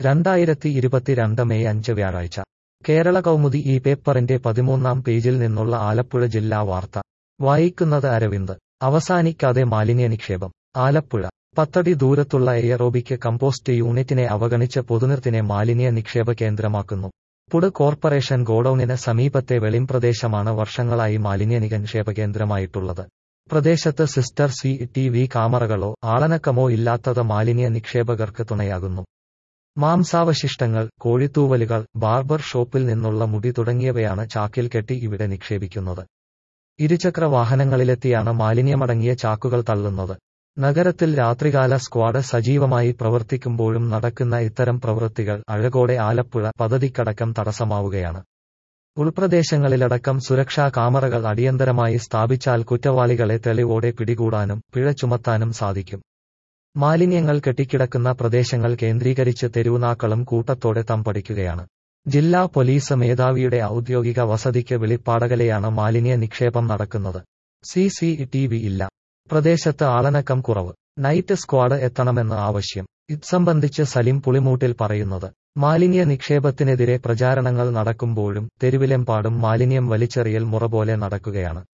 രണ്ടായിരത്തി ഇരുപത്തിരണ്ട് മെയ് അഞ്ച് വ്യാഴാഴ്ച കേരള കൗമുദി ഈ പേപ്പറിന്റെ പതിമൂന്നാം പേജിൽ നിന്നുള്ള ആലപ്പുഴ ജില്ലാ വാർത്ത വായിക്കുന്നത് അരവിന്ദ് അവസാനിക്കാതെ മാലിന്യ നിക്ഷേപം ആലപ്പുഴ പത്തടി ദൂരത്തുള്ള എയറോബിക് കമ്പോസ്റ്റ് യൂണിറ്റിനെ അവഗണിച്ച് പൊതുനിർത്തിനെ മാലിന്യ നിക്ഷേപ കേന്ദ്രമാക്കുന്നു പുട് കോർപ്പറേഷൻ ഗോഡൌണിന് സമീപത്തെ വെളിംപ്രദേശമാണ് വർഷങ്ങളായി മാലിന്യ നിക്ഷേപ കേന്ദ്രമായിട്ടുള്ളത് പ്രദേശത്ത് സിസ്റ്റർ സി ടി വി കാമറകളോ ആളനക്കമോ ഇല്ലാത്തത് മാലിന്യ നിക്ഷേപകർക്ക് തുണയാകുന്നു മാംസാവശിഷ്ടങ്ങൾ കോഴിത്തൂവലുകൾ ബാർബർ ഷോപ്പിൽ നിന്നുള്ള മുടി തുടങ്ങിയവയാണ് ചാക്കിൽ കെട്ടി ഇവിടെ നിക്ഷേപിക്കുന്നത് ഇരുചക്ര വാഹനങ്ങളിലെത്തിയാണ് മാലിന്യമടങ്ങിയ ചാക്കുകൾ തള്ളുന്നത് നഗരത്തിൽ രാത്രികാല സ്ക്വാഡ് സജീവമായി പ്രവർത്തിക്കുമ്പോഴും നടക്കുന്ന ഇത്തരം പ്രവൃത്തികൾ അഴകോടെ ആലപ്പുഴ പദ്ധതിക്കടക്കം തടസ്സമാവുകയാണ് ഉൾപ്രദേശങ്ങളിലടക്കം സുരക്ഷാ കാമറകൾ അടിയന്തരമായി സ്ഥാപിച്ചാൽ കുറ്റവാളികളെ തെളിവോടെ പിടികൂടാനും പിഴ ചുമത്താനും സാധിക്കും മാലിന്യങ്ങൾ കെട്ടിക്കിടക്കുന്ന പ്രദേശങ്ങൾ കേന്ദ്രീകരിച്ച് തെരുവുനാക്കളും കൂട്ടത്തോടെ തമ്പടിക്കുകയാണ് ജില്ലാ പോലീസ് മേധാവിയുടെ ഔദ്യോഗിക വസതിക്ക് വെളിപ്പാടകലെയാണ് മാലിന്യ നിക്ഷേപം നടക്കുന്നത് സി സി ടി വി ഇല്ല പ്രദേശത്ത് ആളനക്കം കുറവ് നൈറ്റ് സ്ക്വാഡ് എത്തണമെന്ന് ആവശ്യം ഇത് സംബന്ധിച്ച് സലിം പുളിമൂട്ടിൽ പറയുന്നത് മാലിന്യ നിക്ഷേപത്തിനെതിരെ പ്രചാരണങ്ങൾ നടക്കുമ്പോഴും തെരുവിലെമ്പാടും മാലിന്യം വലിച്ചെറിയൽ മുറ പോലെ നടക്കുകയാണ്